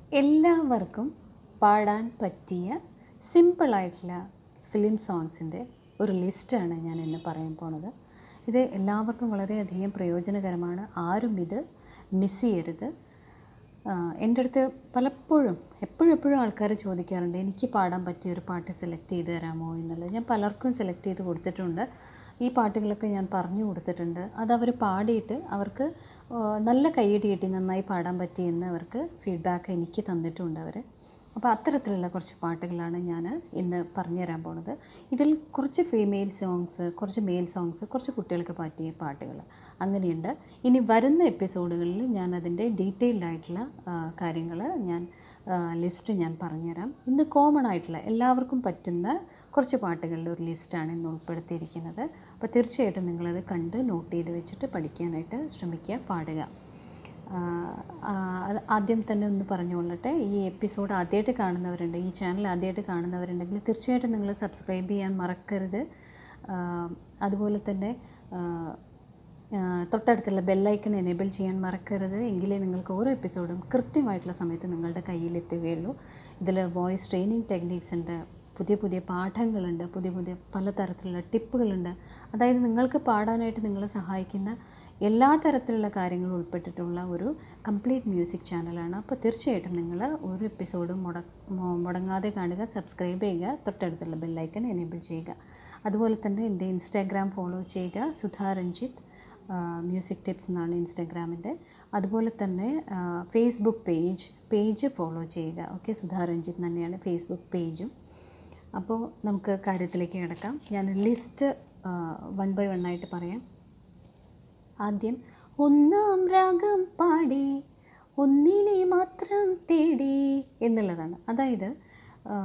എല്ലാവർക്കും പാടാൻ പറ്റിയ സിമ്പിളായിട്ടുള്ള ഫിലിം സോങ്സിൻ്റെ ഒരു ലിസ്റ്റാണ് ഞാൻ ഇന്ന് പറയാൻ പോണത് ഇത് എല്ലാവർക്കും വളരെയധികം പ്രയോജനകരമാണ് ആരും ഇത് മിസ് ചെയ്യരുത് ആഹ് എൻ്റെ അടുത്ത് പലപ്പോഴും എപ്പോഴും എപ്പോഴും ആൾക്കാർ ചോദിക്കാറുണ്ട് എനിക്ക് പാടാൻ പറ്റിയ ഒരു പാട്ട് സെലക്ട് ചെയ്ത് തരാമോ എന്നുള്ളത് ഞാൻ പലർക്കും സെലക്ട് ചെയ്ത് കൊടുത്തിട്ടുണ്ട് ഈ പാട്ടുകളൊക്കെ ഞാൻ പറഞ്ഞു കൊടുത്തിട്ടുണ്ട് അത് അവർ പാടിയിട്ട് അവർക്ക് ആഹ് നല്ല കൈയടി കിട്ടി നന്നായി പാടാൻ പറ്റിയെന്ന് അവർക്ക് ഫീഡ്ബാക്ക് എനിക്ക് തന്നിട്ടുണ്ട് അവർ അപ്പോൾ അത്തരത്തിലുള്ള കുറച്ച് പാട്ടുകളാണ് ഞാൻ ഇന്ന് പറഞ്ഞു തരാൻ പോണത് ഇതിൽ കുറച്ച് ഫീമെയിൽ സോങ്സ് കുറച്ച് മെയിൽ സോങ്സ് കുറച്ച് കുട്ടികൾക്ക് പറ്റിയ പാട്ടുകൾ അങ്ങനെയുണ്ട് ഇനി വരുന്ന എപ്പിസോഡുകളിൽ ഞാൻ അതിൻ്റെ ഡീറ്റെയിൽഡ് ആയിട്ടുള്ള കാര്യങ്ങൾ ഞാൻ ലിസ്റ്റ് ഞാൻ പറഞ്ഞുതരാം ഇന്ന് കോമൺ ആയിട്ടുള്ള എല്ലാവർക്കും പറ്റുന്ന കുറച്ച് പാട്ടുകളുടെ ഒരു ലിസ്റ്റാണ് ഇന്ന് ഉൾപ്പെടുത്തിയിരിക്കുന്നത് അപ്പോൾ തീർച്ചയായിട്ടും നിങ്ങളത് കണ്ട് നോട്ട് ചെയ്ത് വെച്ചിട്ട് പഠിക്കാനായിട്ട് ശ്രമിക്കുക പാടുക ആഹ് ആഹ് അത് ആദ്യം തന്നെ ഒന്ന് പറഞ്ഞുകൊള്ളട്ടെ ഈ എപ്പിസോഡ് ആദ്യമായിട്ട് കാണുന്നവരുണ്ട് ഈ ചാനൽ ആദ്യമായിട്ട് കാണുന്നവരുണ്ടെങ്കിൽ തീർച്ചയായിട്ടും നിങ്ങൾ സബ്സ്ക്രൈബ് ചെയ്യാൻ മറക്കരുത് ആഹ് അതുപോലെ തന്നെ ആഹ് ആഹ് തൊട്ടടുത്തുള്ള ബെല്ലൈക്കൺ എനേബിൾ ചെയ്യാൻ മറക്കരുത് എങ്കിലേ നിങ്ങൾക്ക് ഓരോ എപ്പിസോഡും കൃത്യമായിട്ടുള്ള സമയത്ത് നിങ്ങളുടെ കയ്യിലെത്തുകയുള്ളൂ ഇതിൽ വോയിസ് ട്രെയിനിങ് ടെക്നീക്സ് ഉണ്ട് പുതിയ പുതിയ പാഠങ്ങളുണ്ട് പുതിയ പുതിയ പലതരത്തിലുള്ള ടിപ്പുകളുണ്ട് അതായത് നിങ്ങൾക്ക് പാടാനായിട്ട് നിങ്ങളെ സഹായിക്കുന്ന എല്ലാ തരത്തിലുള്ള കാര്യങ്ങളും ഉൾപ്പെട്ടിട്ടുള്ള ഒരു കംപ്ലീറ്റ് മ്യൂസിക് ചാനലാണ് അപ്പോൾ തീർച്ചയായിട്ടും നിങ്ങൾ ഒരു എപ്പിസോഡും മുട മു- മുടങ്ങാതെ കാണുക സബ്സ്ക്രൈബ് ചെയ്യുക തൊട്ടടുത്തുള്ള ബെല്ലൈക്കൺ എനേബിൾ ചെയ്യുക അതുപോലെ തന്നെ എൻ്റെ ഇൻസ്റ്റാഗ്രാം ഫോളോ ചെയ്യുക സുധാ രഞ്ജിത്ത് മ്യൂസിക് ടിപ്സ് എന്നാണ് ഇൻസ്റ്റാഗ്രാമിൻ്റെ അതുപോലെ തന്നെ ഫേസ്ബുക്ക് പേജ് പേജ് ഫോളോ ചെയ്യുക ഓക്കെ സുധാ രഞ്ജിത്ത് തന്നെയാണ് ഫേസ്ബുക്ക് പേജും അപ്പോൾ നമുക്ക് കാര്യത്തിലേക്ക് കിടക്കാം ഞാൻ ലിസ്റ്റ് വൺ ബൈ വൺ ആയിട്ട് പറയാം ആദ്യം ഒന്നാം രാഗം പാടി ഒന്നിനെ മാത്രം തേടി എന്നുള്ളതാണ് അതായത് ആ,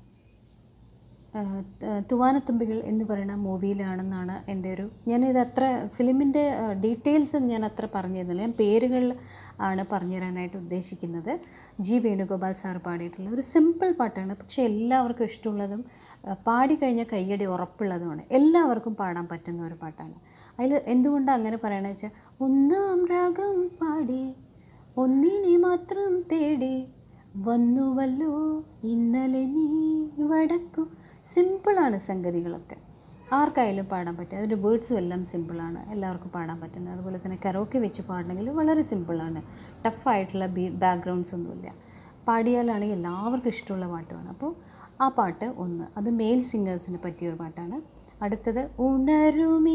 ആ, ത- തൂവാനത്തുമ്പികൾ എന്ന് പറയുന്ന മൂവിയിലാണെന്നാണ് എൻ്റെ ഒരു ഞാനിത് അത്ര ഫിലിമിൻ്റെ ഡീറ്റെയിൽസ് ഞാൻ അത്ര പറഞ്ഞു തരുന്നില്ല ഞാൻ പേരുകൾ ആണ് പറഞ്ഞു തരാനായിട്ട് ഉദ്ദേശിക്കുന്നത് ജി വേണുഗോപാൽ സാർ പാടിയിട്ടുള്ള ഒരു സിമ്പിൾ പാട്ടാണ് പക്ഷേ എല്ലാവർക്കും ഇഷ്ടമുള്ളതും ആ, പാടിക്കഴിഞ്ഞാൽ കയ്യടി ഉറപ്പുള്ളതുമാണ് എല്ലാവർക്കും പാടാൻ പറ്റുന്ന ഒരു പാട്ടാണ് അതിൽ എന്തുകൊണ്ടാണ് അങ്ങനെ പറയണമെന്ന് വെച്ചാൽ ഒന്നാം രാഗം പാടി ഒന്നിനെ മാത്രം തേടി വന്നുവല്ലോ ഇന്നലെ നീ വടക്കു സിമ്പിളാണ് സംഗതികളൊക്കെ ആർക്കായാലും പാടാൻ പറ്റും അതിൻ്റെ വേർഡ്സും എല്ലാം സിമ്പിളാണ് എല്ലാവർക്കും പാടാൻ പറ്റുന്നത് അതുപോലെ തന്നെ കരോക്കെ വെച്ച് പാടണമെങ്കിൽ വളരെ സിമ്പിളാണ് ടഫായിട്ടുള്ള ബീ ബാക്ക്ഗ്രൗണ്ട്സ് ഒന്നുമില്ല പാടിയാലാണെങ്കിൽ എല്ലാവർക്കും ഇഷ്ടമുള്ള പാട്ടുമാണ് അപ്പോൾ ആ പാട്ട് ഒന്ന് അത് മെയിൽ സിംഗേഴ്സിന് പറ്റിയ ഒരു പാട്ടാണ് അടുത്തത് ഉണരുമീ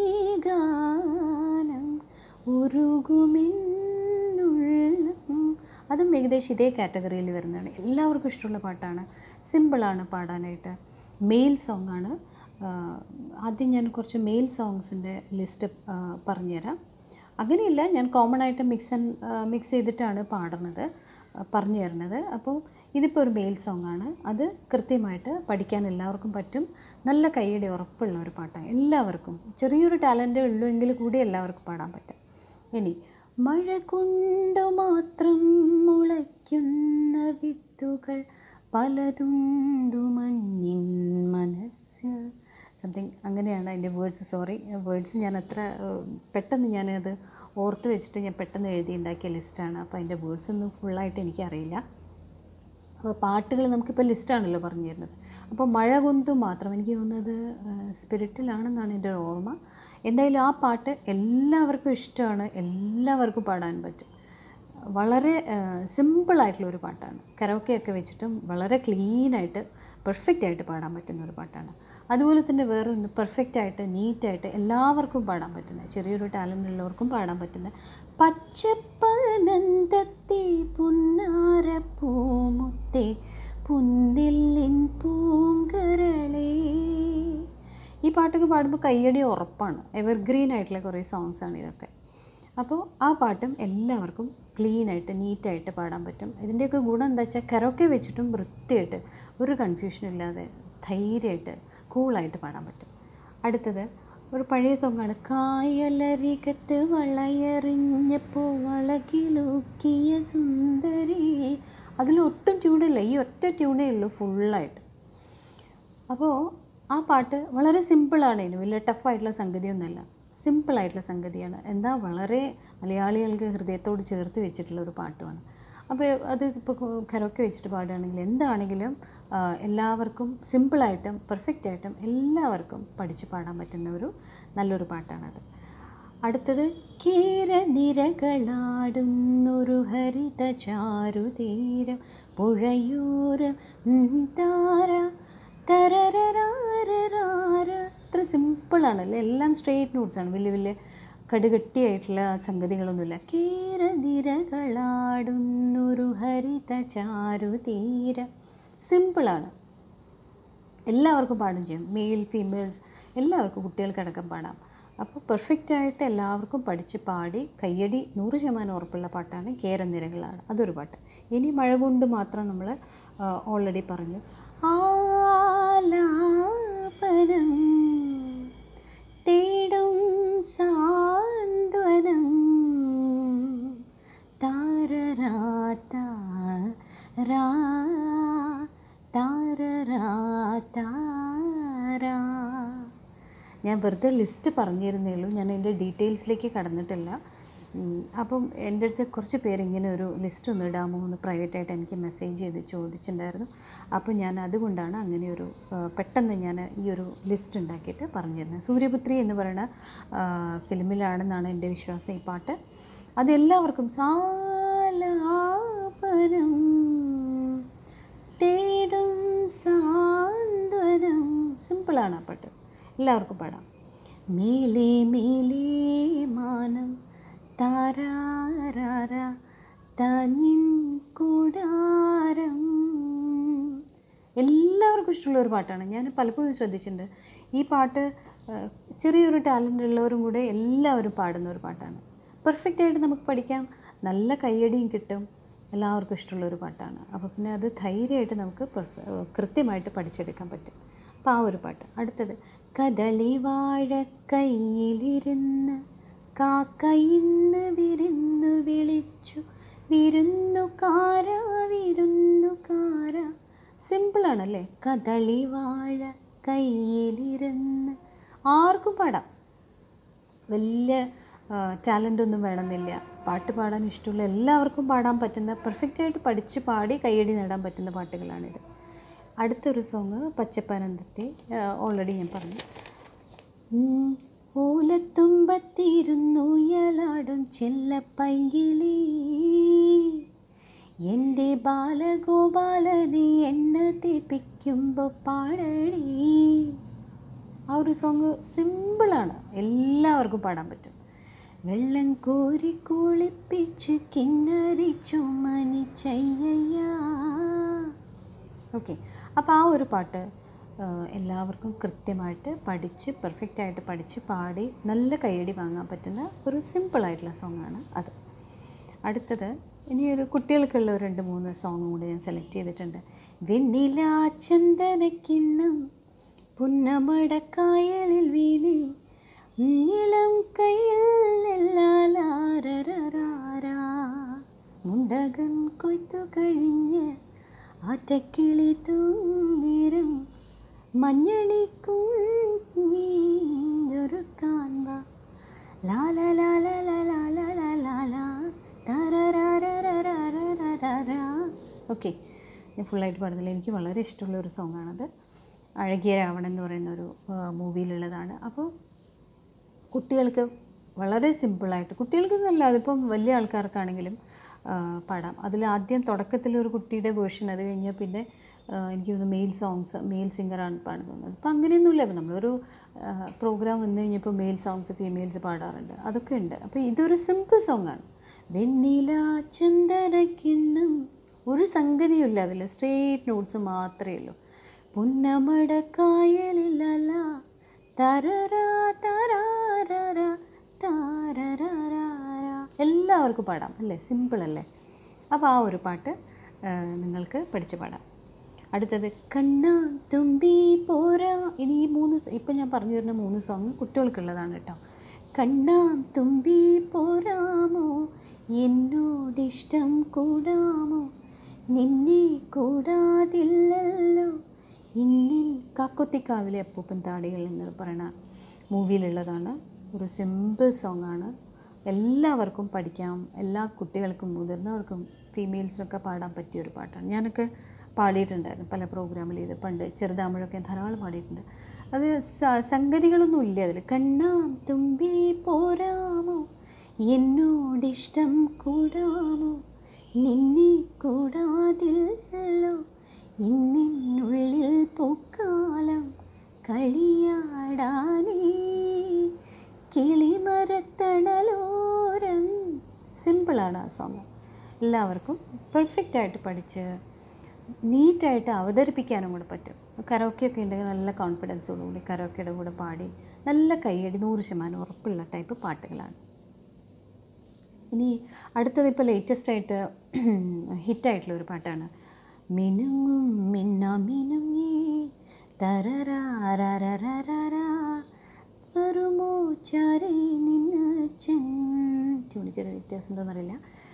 ഗാനം ഉരുകുമിന്നുള്ളം അതും ഏകദേശം ഇതേ കാറ്റഗറിയിൽ വരുന്നതാണ് എല്ലാവർക്കും ഇഷ്ടമുള്ള പാട്ടാണ് സിമ്പിളാണ് പാടാനായിട്ട് മെയിൽ സോങ് ആണ് ആഹ് ആദ്യം ഞാൻ കുറച്ച് മെയിൽ സോങ്സിൻ്റെ ലിസ്റ്റ് പറഞ്ഞുതരാം അങ്ങനെയില്ല ഞാൻ കോമൺ ആയിട്ട് മിക്സ് ആൻഡ് മിക്സ് ചെയ്തിട്ടാണ് പാടുന്നത് ആ, പറഞ്ഞു തരുന്നത് അപ്പോൾ ഇതിപ്പോൾ ഒരു മെയിൽ സോങ് ആണ് അത് കൃത്യമായിട്ട് പഠിക്കാൻ എല്ലാവർക്കും പറ്റും നല്ല കൈയുടെ ഉറപ്പുള്ള ഒരു പാട്ടാണ് എല്ലാവർക്കും ചെറിയൊരു ടാലൻ്റ് ഉള്ളൂ എങ്കിൽ കൂടി എല്ലാവർക്കും പാടാൻ പറ്റും ഇനി മഴ കൊണ്ട് മാത്രം മുളയ്ക്കുന്ന വിത്തുകൾ പലതുണ്ടു മണ്ണിൻ മനസ്സ് സംതിങ് അങ്ങനെയാണ് അതിൻ്റെ വേർഡ്സ് സോറി വേർഡ്സ് ഞാൻ അത്ര ഏഹ്, പെട്ടെന്ന് ഞാനത് ഓർത്ത് വെച്ചിട്ട് ഞാൻ പെട്ടെന്ന് എഴുതി ഉണ്ടാക്കിയ ലിസ്റ്റാണ് അപ്പോൾ അതിൻ്റെ വേർഡ്സ് ഒന്നും ഫുള്ളായിട്ട് എനിക്കറിയില്ല അപ്പോൾ പാട്ടുകൾ നമുക്കിപ്പോൾ ലിസ്റ്റാണല്ലോ പറഞ്ഞു തരുന്നത് അപ്പോൾ മഴ കൊണ്ട് മാത്രം എനിക്ക് തോന്നുന്നത് സ്പിരിറ്റിലാണെന്നാണ് എൻ്റെ ഒരു ഓർമ്മ എന്തായാലും ആ പാട്ട് എല്ലാവർക്കും ഇഷ്ടമാണ് എല്ലാവർക്കും പാടാൻ പറ്റും വളരെ സിമ്പിളായിട്ടുള്ള ഒരു പാട്ടാണ് കരോക്കെയൊക്കെ വെച്ചിട്ടും വളരെ ക്ലീനായിട്ട് പെർഫെക്റ്റ് ആയിട്ട് പാടാൻ പറ്റുന്ന ഒരു പാട്ടാണ് അതുപോലെ തന്നെ വേറെ ഒന്ന് പെർഫെക്റ്റ് ആയിട്ട് നീറ്റായിട്ട് എല്ലാവർക്കും പാടാൻ പറ്റുന്ന ചെറിയൊരു ടാലൻ്റ് ഉള്ളവർക്കും പാടാൻ പറ്റുന്ന പച്ചപ്പനന്തത്തെ പുന്നാരപ്പൂമുത്തേ പുന്തില്ലിൻ പൂങ്കരളേ ഈ പാട്ടൊക്കെ പാടുമ്പോൾ കയ്യടി ഉറപ്പാണ് എവർഗ്രീൻ ആയിട്ടുള്ള കുറേ സോങ്സ് ആണ് ഇതൊക്കെ അപ്പോൾ ആ പാട്ടും എല്ലാവർക്കും ക്ലീനായിട്ട് നീറ്റായിട്ട് പാടാൻ പറ്റും ഇതിൻ്റെയൊക്കെ ഗുണം എന്താ വെച്ചാൽ കരോക്കെ വെച്ചിട്ടും വൃത്തിയായിട്ട് ഒരു കൺഫ്യൂഷനും ഇല്ലാതെ ധൈര്യമായിട്ട് കൂളായിട്ട് പാടാൻ പറ്റും അടുത്തത് ഒരു പഴയ സോങ്ങാണ് കായലരികത്ത് വളയറിഞ്ഞപ്പോൾ വളകിലൂക്കിയ സുന്ദരി അതിലൊട്ടും ട്യൂണില്ല ഈ ഒറ്റ ട്യൂണേ ഉള്ളൂ ഫുള്ളായിട്ട് അപ്പോൾ ആ പാട്ട് വളരെ സിമ്പിളാണ് ഇതിന് വലിയ ടഫായിട്ടുള്ള സംഗതിയൊന്നുമല്ല സിമ്പിളായിട്ടുള്ള സംഗതിയാണ് എന്താ വളരെ മലയാളികൾക്ക് ഹൃദയത്തോട് ചേർത്ത് വെച്ചിട്ടുള്ള ഒരു പാട്ടുമാണ് അപ്പോൾ അത് ഇപ്പോൾ കരോക്കെ വെച്ചിട്ട് പാടുകയാണെങ്കിൽ എന്താണെങ്കിലും ആ, എല്ലാവർക്കും സിമ്പിളായിട്ടും പെർഫെക്റ്റ് ആയിട്ടും എല്ലാവർക്കും പഠിച്ച് പാടാൻ പറ്റുന്ന ഒരു നല്ലൊരു പാട്ടാണത് അടുത്തത് കേരനിരകളാടുന്നൊരു ഹരിത ചാരുതീരം പുഴയൂരം ഉം, താര തരരരാരരാര ഇത്ര സിമ്പിളാണല്ലേ എല്ലാം സ്ട്രെയിറ്റ് നോട്ട്സാണ് വലിയ വലിയ കടുകട്ടിയായിട്ടുള്ള സംഗതികളൊന്നുമില്ല കേരനിരകളാടുന്നൊരു ഹരിത ചാരുതീരം സിമ്പിളാണ് എല്ലാവർക്കും പാടും ചെയ്യും മെയിൽ ഫീമെയിൽസ് എല്ലാവർക്കും കുട്ടികൾക്കടക്കം പാടാം അപ്പോൾ പെർഫെക്റ്റ് ആയിട്ട് എല്ലാവർക്കും പഠിച്ച് പാടി കയ്യടി നൂറ് ശതമാനം ഉറപ്പുള്ള പാട്ടാണ് കേരനിരകളാണ് അതൊരു പാട്ട് ഇനി മഴ കൊണ്ട് മാത്രം നമ്മൾ ഓൾറെഡി പറഞ്ഞു ആലാപനം തേടും സാന്ത്വനം താരരാ താരരാ ഞാൻ വെറുതെ ലിസ്റ്റ് പറഞ്ഞിരുന്നേ ഉള്ളൂ ഞാൻ എൻ്റെ ഡീറ്റെയിൽസിലേക്ക് കടന്നിട്ടില്ല ഉം, അപ്പം എൻ്റെ അടുത്ത് കുറച്ച് പേര് ഇങ്ങനെ ഒരു ലിസ്റ്റ് ഒന്ന് ഇടാമോ എന്ന് പ്രൈവറ്റായിട്ട് എനിക്ക് മെസ്സേജ് ചെയ്ത് ചോദിച്ചിട്ടുണ്ടായിരുന്നു അപ്പോൾ ഞാൻ അതുകൊണ്ടാണ് അങ്ങനെ ഒരു ആ, പെട്ടെന്ന് ഞാൻ ഈ ഒരു ലിസ്റ്റ് ഉണ്ടാക്കിയിട്ട് പറഞ്ഞിരുന്നത് സൂര്യപുത്രി എന്ന് പറയുന്ന ആ, ഫിലിമിലാണെന്നാണ് എൻ്റെ വിശ്വാസം ഈ പാട്ട് അത് എല്ലാവർക്കും സാലാപനം തേടും സാന്ത്വനം സിമ്പിളാണ് ആ പാട്ട് എല്ലാവർക്കും പാടാം മേലേ മേലേ മാനം താരാരാര തനിൻ കൂടാരം എല്ലാവർക്കും ഇഷ്ടമുള്ള ഒരു പാട്ടാണ് ഞാൻ പലപ്പോഴും ശ്രദ്ധിച്ചിട്ടുണ്ട് ഈ പാട്ട് ആ, ചെറിയൊരു ടാലൻ്റ് ഉള്ളവരും കൂടെ എല്ലാവരും പാടുന്ന ഒരു പാട്ടാണ് പെർഫെക്റ്റ് ആയിട്ട് നമുക്ക് പഠിക്കാം നല്ല കയ്യടിയും കിട്ടും എല്ലാവർക്കും ഇഷ്ടമുള്ള ഒരു പാട്ടാണ് അപ്പോൾ പിന്നെ അത് ധൈര്യമായിട്ട് നമുക്ക് പെർഫെ കൃത്യമായിട്ട് പഠിച്ചെടുക്കാൻ പറ്റും അപ്പോൾ ആ ഒരു പാട്ട് അടുത്തത് കദളി വാഴ കയ്യിലിരുന്ന് കാക്കയിന്ന് വിരുന്നു വിളിച്ചു വിരുന്നുകാര വിരുന്നുകാര സിമ്പിളാണല്ലേ കദളി വാഴ കയ്യിലിരുന്ന് ആർക്കും പാടാം വലിയ ടാലൻ്റ് ഒന്നും വേണമെന്നില്ല പാട്ട് പാടാൻ ഇഷ്ടമുള്ള എല്ലാവർക്കും പാടാൻ പറ്റുന്ന പെർഫെക്റ്റായിട്ട് പഠിച്ച് പാടി കയ്യടി നേടാൻ പറ്റുന്ന പാട്ടുകളാണിത് അടുത്തൊരു സോങ് പച്ചപ്പാനന്ദത്തെ ഓൾറെഡി ഞാൻ പറഞ്ഞു ഉം, ഓലത്തുമ്പത്തിരുന്നുയലാടും ചെല്ലപ്പൈകിളി എൻ്റെ ബാലഗോപാലനെ എന്നെ തെപ്പിക്കുമ്പോൾ പാടണി ആ ഒരു സോങ് സിമ്പിളാണ് എല്ലാവർക്കും പാടാൻ പറ്റും വെള്ളം കോരി കുളിപ്പിച്ച് കിന്നരി ചുമനി ചെയ്യ ഓക്കെ അപ്പോൾ ആ ഒരു പാട്ട് ആ, എല്ലാവർക്കും കൃത്യമായിട്ട് പഠിച്ച് പെർഫെക്റ്റായിട്ട് പഠിച്ച് പാടി നല്ല കയ്യടി വാങ്ങാൻ പറ്റുന്ന ഒരു സിമ്പിളായിട്ടുള്ള സോങ്ങാണ് അത് അടുത്തത് ഇനി ഒരു കുട്ടികൾക്കുള്ള ഒരു രണ്ട് മൂന്ന് സോങ്ങും കൂടി ഞാൻ സെലക്ട് ചെയ്തിട്ടുണ്ട് വെണ്ണില ചന്ദനക്കിണ്ണം പുന്നമടക്കായലിൽ വീണി ഇളം കയ്യിൽ ലാലാരരാരാ. മുണ്ടകൻ കൊയ്ത്തു കഴിഞ്ഞ് ആറ്റക്കിളി തൂന്നിരം മഞ്ഞണിക്കും നീയൊരുക്കാൻ വാ ലാല ലാല ലാല ലാല ലാല താരാരാരാരാരാരാരാ. ഓക്കെ ഞാൻ ഫുള്ളായിട്ട് പാടുന്നില്ല എനിക്ക് വളരെ ഇഷ്ടമുള്ള ഒരു സോങ്ങാണത് അഴകിയ രാവണൻ എന്ന് പറയുന്ന ഒരു മൂവിയിലുള്ളതാണ് അപ്പോൾ കുട്ടികൾക്ക് വളരെ സിമ്പിളായിട്ട് കുട്ടികൾക്ക് നല്ല അതിപ്പം വലിയ ആൾക്കാർക്കാണെങ്കിലും ആ, പാടാം അതിൽ ആദ്യം തുടക്കത്തിൽ ഒരു കുട്ടിയുടെ വേർഷൻ അത് കഴിഞ്ഞാൽ പിന്നെ ആ, എനിക്ക് തോന്നുന്നു മെയിൽ സോങ്സ് മെയിൽ സിംഗറാണ് പാടുന്നത് ഇപ്പം അങ്ങനെയൊന്നുമില്ല ഇപ്പം നമ്മളൊരു പ്രോഗ്രാം വന്നു കഴിഞ്ഞപ്പോൾ മെയിൽ സോങ്സ് ഫീമെയിൽസ് പാടാറുണ്ട് അതൊക്കെ ഉണ്ട് അപ്പോൾ ഇതൊരു സിമ്പിൾ സോങ്ങാണ് വെണ്ണില ചന്ദനക്കിണ്ണം ഒരു സംഗതിയുമില്ല അതിൽ സ്ട്രേറ്റ് നോട്ട്സ് മാത്രമേ ഉള്ളൂ പുന്നമടക്കായലിലല്ല തരരാ തരാരര താരരാരാ എല്ലാവർക്കും പാടാം അല്ലേ സിമ്പിൾ അല്ലേ അപ്പോൾ ആ ഒരു പാട്ട് ആ, നിങ്ങൾക്ക് പഠിച്ച് പാടാം അടുത്തത് കണ്ണാ തുമ്പി പോരാ ഇനി ഈ മൂന്ന് സ- ഇപ്പം ഞാൻ പറഞ്ഞു വരുന്ന മൂന്ന് സോങ് കുട്ടികൾക്കുള്ളതാണ് കേട്ടോ കണ്ണാ തുമ്പി പോരാമോ എന്നോടിഷ്ടം കൂടാമോ നിന്നെ കൂടാതില്ലല്ലോ ഇന്നിൽ കാക്കൊത്തിക്കാവിലെ അപ്പൂപ്പൻ താടികൾ എന്ന് പറയുന്ന മൂവിയിലുള്ളതാണ് ഒരു സിമ്പിൾ സോങ്ങാണ് എല്ലാവർക്കും പഠിക്കാം എല്ലാ കുട്ടികൾക്കും മുതിർന്നവർക്കും ഫീമെയിൽസിനൊക്കെ പാടാൻ പറ്റിയ ഒരു പാട്ടാണ് ഞാനൊക്കെ പാടിയിട്ടുണ്ടായിരുന്നു പല പ്രോഗ്രാമിൽ ഇത് പണ്ട് ചെറുതാമ്പഴൊക്കെ ധാരാളം പാടിയിട്ടുണ്ട് അത് സ- സംഗതികളൊന്നും ഇല്ല അതിൽ കണ്ണാം തുമ്പി പോരാമോ എന്നോടിഷ്ടം കൂടാമോ നിന്നെ കൂടാതില്ലല്ലോ ഇന്നിനുള്ളിൽ പൂക്കാലം കളിയാടാനേ കിളിമരത്തണലോരം സിമ്പിളാണ് ആ സോങ് എല്ലാവർക്കും പെർഫെക്റ്റ് ആയിട്ട് പഠിച്ച് നീറ്റായിട്ട് അവതരിപ്പിക്കാനും കൂടെ പറ്റും കരോക്കെ ഒക്കെ ഉണ്ടെങ്കിൽ നല്ല കോൺഫിഡൻസോടുകൂടി കരോക്കയുടെ കൂടെ പാടി നല്ല കൈയടി നൂറ് ശതമാനം ഉറപ്പുള്ള ടൈപ്പ് പാട്ടുകളാണ് ഇനി അടുത്തത് ഇപ്പോൾ ലേറ്റസ്റ്റ് ആയിട്ട് ഹിറ്റായിട്ടുള്ള ഒരു പാട്ടാണ് മിനുങ്ങും മിന്ന മിനുങ്ങി തരരാരരരരാ വരുമോ ചാരി നിന്ന് ചെൻ ട്യൂണി ചെറിയ വ്യത്യാസം എന്താണെന്നറിയില്ല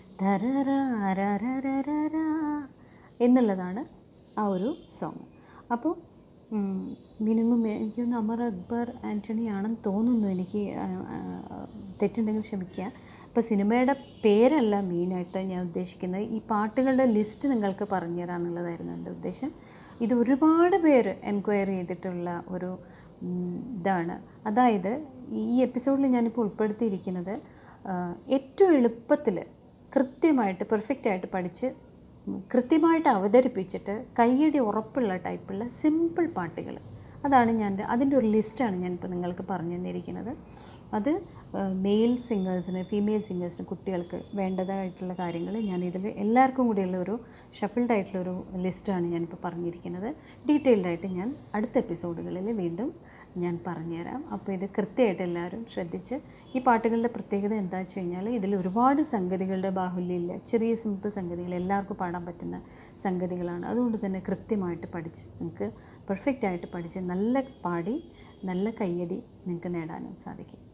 തരരാരരരരാ എന്നുള്ളതാണ് ആ ഒരു സോങ് അപ്പോൾ ഉം, മിനുങ്ങും മി- എനിക്കൊന്ന് അമർ അക്ബർ ആൻ്റണി ആണെന്ന് തോന്നുന്നു എനിക്ക് ആ, ആ, തെറ്റുണ്ടെങ്കിൽ ക്ഷമിക്കുക അപ്പോൾ സിനിമയുടെ പേരല്ല മെയിനായിട്ട് ഞാൻ ഉദ്ദേശിക്കുന്നത് ഈ പാട്ടുകളുടെ ലിസ്റ്റ് നിങ്ങൾക്ക് പറഞ്ഞു തരാമെന്നുള്ളതായിരുന്നു എൻ്റെ ഉദ്ദേശം ഇത് ഒരുപാട് പേര് എൻക്വയറി ചെയ്തിട്ടുള്ള ഒരു ഉം, ഇതാണ് അതായത് ഈ എപ്പിസോഡിൽ ഞാനിപ്പോൾ ഉൾപ്പെടുത്തിയിരിക്കുന്നത് ആ, ഏറ്റവും എളുപ്പത്തിൽ കൃത്യമായിട്ട് പെർഫെക്റ്റായിട്ട് പഠിച്ച് ഉം, കൃത്യമായിട്ട് അവതരിപ്പിച്ചിട്ട് കയ്യടി ഉറപ്പുള്ള ടൈപ്പുള്ള സിമ്പിൾ പാട്ടുകൾ അതാണ് ഞാൻ അതിൻ്റെ ഒരു ലിസ്റ്റാണ് ഞാനിപ്പോൾ നിങ്ങൾക്ക് പറഞ്ഞു തന്നിരിക്കുന്നത് അത് മെയിൽ സിംഗേഴ്സിന് ഫീമെയിൽ സിംഗേഴ്സിന് കുട്ടികൾക്ക് വേണ്ടതായിട്ടുള്ള കാര്യങ്ങൾ ഞാൻ ഇതിൽ എല്ലാവർക്കും കൂടിയുള്ള ഒരു ഷഫിൾഡ് ആയിട്ടുള്ള ഒരു ലിസ്റ്റാണ് ഞാനിപ്പോൾ പറഞ്ഞിരിക്കുന്നത് ഡീറ്റെയിൽഡ് ആയിട്ട് ഞാൻ അടുത്ത എപ്പിസോഡുകളിൽ വീണ്ടും ഞാൻ പറഞ്ഞുതരാം അപ്പോൾ ഇത് കൃത്യമായിട്ട് എല്ലാവരും ശ്രദ്ധിച്ച് ഈ പാട്ടുകളുടെ പ്രത്യേകത എന്താ വെച്ച് കഴിഞ്ഞാൽ ഇതിൽ ഒരുപാട് സംഗതികളുടെ ബാഹുല്യമില്ല ചെറിയ സിമ്പിൾ സംഗതികൾ എല്ലാവർക്കും പാടാൻ പറ്റുന്ന സംഗതികളാണ് അതുകൊണ്ട് തന്നെ കൃത്യമായിട്ട് പഠിച്ച് നിങ്ങൾക്ക് പെർഫെക്റ്റ് ആയിട്ട് പഠിച്ച് നല്ല പാടി നല്ല കയ്യടി നിങ്ങൾക്ക് നേടാനും സാധിക്കും